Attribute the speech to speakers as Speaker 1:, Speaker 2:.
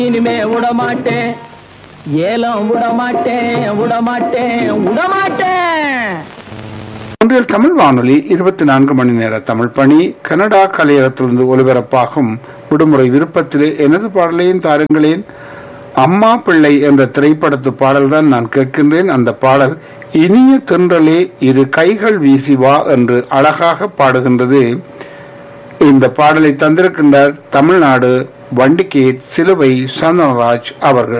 Speaker 1: இனிமே விடமாட்டேன் ஏலம் விடமாட்டேன் விடமாட்டேன் விடமாட்டேன்
Speaker 2: ஒன்றில் தமிழ் வானொலி இருபத்தி நான்கு மணி நேர தமிழ் பணி கனடா கலையகத்திலிருந்து ஒலிபரப்பாகும் விடுமுறை விருப்பத்திலே எனது பாடலையும் தாருங்களேன் அம்மா பிள்ளை என்ற திரைப்படத்து பாடல்தான் நான் கேட்கின்றேன் அந்த பாடல் இனிய தென்றலே இரு கைகள் வீசி வா என்று அழகாக பாடுகின்றது இந்த பாடலை தந்திருக்கின்றார் தமிழ்நாடு வண்டிகேட் சிலுவை சந்தனராஜ் அவர்கள்